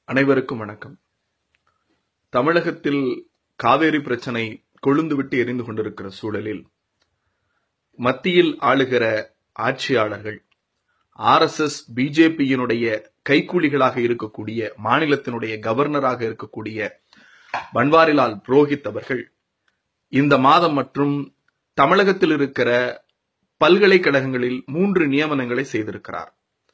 அனைவருக்கும் வணக்கம் தமிழகத்தில் காவேரி பிரச்சனை கொழுந்துவிட்டு எரிந்து கொண்டிருக்கிற சூழலில் மத்தியில் ஆளுகிற ஆட்சியாளர்கள் ஆர்எஸ்எஸ் பிஜேபியினுடைய கைக்கூலிகளாக இருக்கக்கூடிய மாநிலத்தினுடைய கவர்னராக இருக்கக்கூடிய பன்வாரிலால் புரோஹித் அவர்கள் இந்த மாதம் மற்றும் தமிழகத்தில் இருக்கிற பல்கலைக்கழகங்களில் மூன்று நியமனங்களை செய்திருக்கிறார்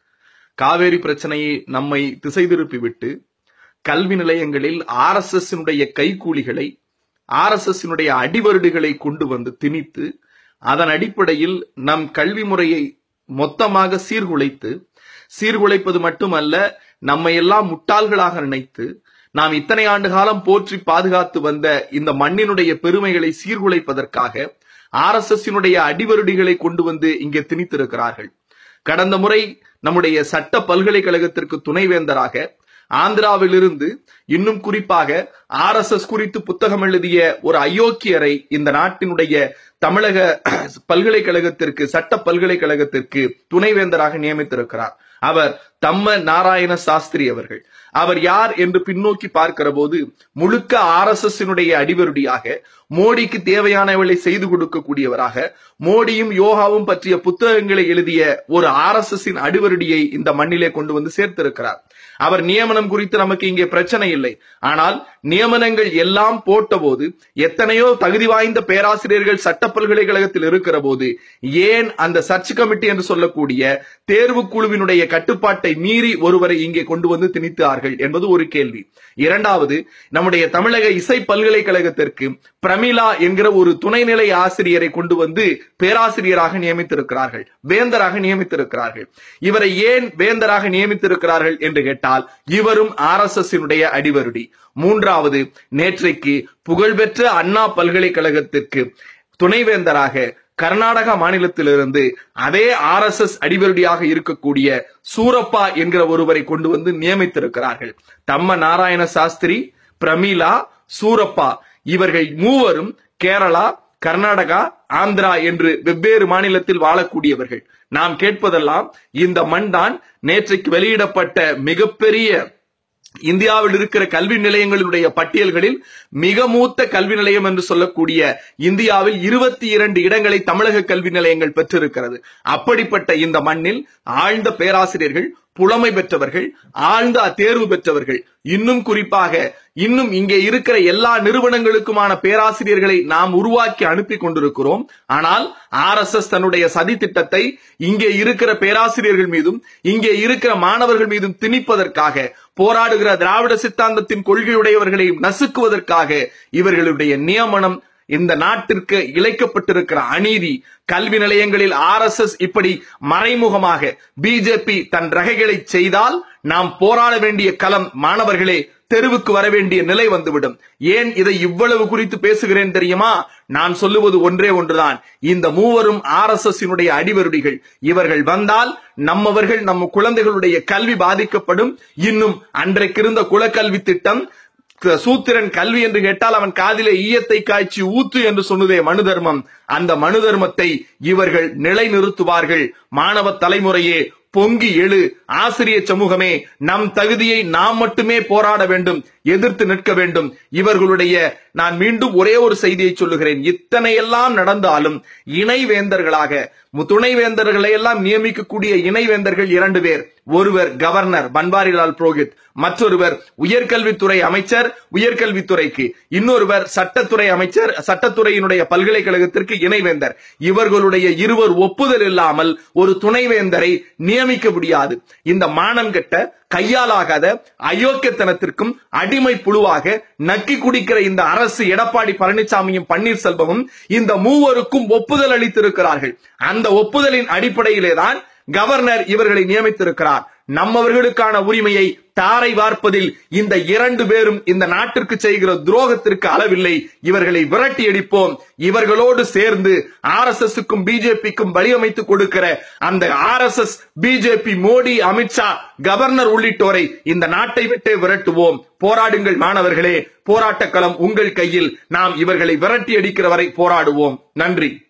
காவேரி பிரச்சனையை நம்மை திசை திருப்பிவிட்டு கல்வி நிலையங்களில் ஆர் எஸ் எஸ் கைக்கூலிகளை ஆர் எஸ் எஸ் அடிவருடுகளை கொண்டு வந்து திணித்து அதன் அடிப்படையில் நம் கல்வி முறையை மொத்தமாக சீர்குலைத்து சீர்குலைப்பது மட்டுமல்ல நம்மை எல்லாம் முட்டாள்களாக நினைத்து நாம் இத்தனை ஆண்டு காலம் போற்றி பாதுகாத்து வந்த இந்த மண்ணினுடைய பெருமைகளை சீர்குலைப்பதற்காக ஆர் எஸ் எஸ் அடிவருடிகளை கொண்டு வந்து இங்கே திணித்திருக்கிறார்கள் கடந்த முறை நம்முடைய சட்ட பல்கலைக்கழகத்திற்கு துணைவேந்தராக ஆந்திராவிலிருந்து இன்னும் குறிப்பாக ஆர் எஸ் எஸ் குறித்து புத்தகம் எழுதிய ஒரு அயோக்கியரை இந்த நாட்டினுடைய தமிழக பல்கலைக்கழகத்திற்கு சட்ட பல்கலைக்கழகத்திற்கு துணைவேந்தராக நியமித்திருக்கிறார் அவர் தம்ம நாராயண சாஸ்திரி அவர்கள் அவர் யார் என்று பின்னோக்கி பார்க்கிற போது முழுக்க ஆர் எஸ் எஸ் அடிவருடியாக மோடிக்கு தேவையானவளை செய்து கொடுக்கக்கூடியவராக மோடியும் யோகாவும் பற்றிய புத்தகங்களை எழுதிய ஒரு ஆர் எஸ் எஸ் அடிவருடியை இந்த மண்ணிலே கொண்டு வந்து சேர்த்திருக்கிறார் அவர் நியமனம் குறித்து நமக்கு இங்கே பிரச்சனை இல்லை ஆனால் நியமனங்கள் எல்லாம் போட்ட போது எத்தனையோ தகுதி வாய்ந்த பேராசிரியர்கள் சட்ட பல்கலைக்கழகத்தில் இருக்கிற போது ஏன் அந்த சர்ச் கமிட்டி என்று சொல்லக்கூடிய தேர்வு குழுவினுடைய கட்டுப்பாட்டை மீறி ஒருவரை இங்கே கொண்டு வந்து திணித்தார்கள் என்பது ஒரு கேள்வி இரண்டாவது நம்முடைய தமிழக இசை பல்கலைக்கழகத்திற்கு பிரமிளா என்கிற ஒரு துணைநிலை ஆசிரியரை கொண்டு வந்து பேராசிரியராக நியமித்திருக்கிறார்கள் வேந்தராக நியமித்திருக்கிறார்கள் இவரை ஏன் வேந்தராக நியமித்திருக்கிறார்கள் என்று கேட்டால் இவரும் ஆர் எஸ் எஸ் அடிவருடி மூன்றாவது நேற்றைக்கு புகழ்பெற்ற அண்ணா பல்கலைக்கழகத்திற்கு துணைவேந்தராக கர்நாடகா மாநிலத்திலிருந்து அதே ஆர் எஸ் எஸ் அடிவருடியாக இருக்கக்கூடிய சூரப்பா என்கிற ஒருவரை கொண்டு வந்து நியமித்திருக்கிறார்கள் தம்ம நாராயண சாஸ்திரி பிரமீளா சூரப்பா இவர்கள் மூவரும் கேரளா கர்நாடகா ஆந்திரா என்று வெவ்வேறு மாநிலத்தில் வாழக்கூடியவர்கள் நாம் கேட்பதெல்லாம் இந்த மண் தான் நேற்றைக்கு வெளியிடப்பட்ட மிகப்பெரிய இந்தியாவில் இருக்கிற கல்வி நிலையங்களினுடைய பட்டியல்களில் மிக மூத்த கல்வி நிலையம் என்று சொல்லக்கூடிய இந்தியாவில் இருபத்தி இரண்டு இடங்களை தமிழக கல்வி நிலையங்கள் பெற்றிருக்கிறது அப்படிப்பட்ட இந்த மண்ணில் ஆழ்ந்த பேராசிரியர்கள் புலமை பெற்றவர்கள் ஆழ்ந்த தேர்வு பெற்றவர்கள் இன்னும் குறிப்பாக இன்னும் இங்கே இருக்கிற எல்லா நிறுவனங்களுக்குமான பேராசிரியர்களை நாம் உருவாக்கி அனுப்பி கொண்டிருக்கிறோம் ஆனால் ஆர் எஸ் எஸ் தன்னுடைய சதி திட்டத்தை இங்கே இருக்கிற பேராசிரியர்கள் மீதும் இங்கே இருக்கிற மாணவர்கள் மீதும் திணிப்பதற்காக போராடுகிற திராவிட சித்தாந்தத்தின் கொள்கையுடையவர்களை நசுக்குவதற்காக இவர்களுடைய நியமனம் இந்த நாட்டிற்கு இழைக்கப்பட்டிருக்கிற அநீதி கல்வி நிலையங்களில் ஆர் எஸ் எஸ் இப்படி மறைமுகமாக பிஜேபி தன் ரகைகளை செய்தால் நாம் போராட வேண்டிய களம் மாணவர்களே தெருவுக்கு வர வேண்டிய நிலை வந்துவிடும் ஏன் இதை இவ்வளவு குறித்து பேசுகிறேன் தெரியுமா நான் சொல்லுவது ஒன்றே ஒன்றுதான் இந்த மூவரும் ஆர் எஸ் எஸ் அடிவருடிகள் இவர்கள் வந்தால் நம்மவர்கள் நம்ம குழந்தைகளுடைய கல்வி பாதிக்கப்படும் இன்னும் அன்றைக்கு இருந்த குலக்கல்வி திட்டம் சூத்திரன் கல்வி என்று கேட்டால் அவன் காதிலே ஈயத்தை காய்ச்சி ஊத்து என்று சொன்னதே மனு தர்மம் அந்த மனு தர்மத்தை இவர்கள் நிலைநிறுத்துவார்கள் மாணவ தலைமுறையே பொங்கி எழு ஆசிரிய சமூகமே நம் தகுதியை நாம் மட்டுமே போராட வேண்டும் எதிர்த்து நிற்க வேண்டும் இவர்களுடைய நான் மீண்டும் ஒரே ஒரு செய்தியை சொல்லுகிறேன் இத்தனை எல்லாம் நடந்தாலும் இணைவேந்தர்களாக துணைவேந்தர்களை எல்லாம் நியமிக்கக்கூடிய இணைவேந்தர்கள் இரண்டு பேர் ஒருவர் கவர்னர் பன்வாரிலால் புரோஹித் மற்றொருவர் உயர்கல்வித்துறை அமைச்சர் உயர்கல்வித்துறைக்கு இன்னொருவர் சட்டத்துறை அமைச்சர் சட்டத்துறையினுடைய பல்கலைக்கழகத்திற்கு இணைவேந்தர் இவர்களுடைய இருவர் ஒப்புதல் இல்லாமல் ஒரு துணைவேந்தரை நியமிக்க முடியாது இந்த மானம் கெட்ட கையாலாகாத அயோக்கியத்தனத்திற்கும் அடிமை புழுவாக நக்கி குடிக்கிற இந்த அரசு எடப்பாடி பழனிசாமியும் பன்னீர்செல்வமும் இந்த மூவருக்கும் ஒப்புதல் அளித்திருக்கிறார்கள் அந்த ஒப்புதலின் அடிப்படையிலே தான் கவர்னர் இவர்களை நியமித்திருக்கிறார் நம்மவர்களுக்கான உரிமையை தாரை வார்ப்பதில் இந்த இரண்டு பேரும் இந்த நாட்டிற்கு செய்கிற துரோகத்திற்கு அளவில்லை இவர்களை விரட்டி அடிப்போம் இவர்களோடு சேர்ந்து ஆர் எஸ் எஸ்க்கும் பிஜேபிக்கும் வழியமைத்து கொடுக்கிற அந்த R S S BJP Modi Amit Shah governor உள்ளிட்டோரை இந்த நாட்டை விட்டே விரட்டுவோம் போராடுங்கள் மாணவர்களே போராட்டக்களம் உங்கள் கையில் நாம் இவர்களை விரட்டி அடிக்கிற வரை போராடுவோம் நன்றி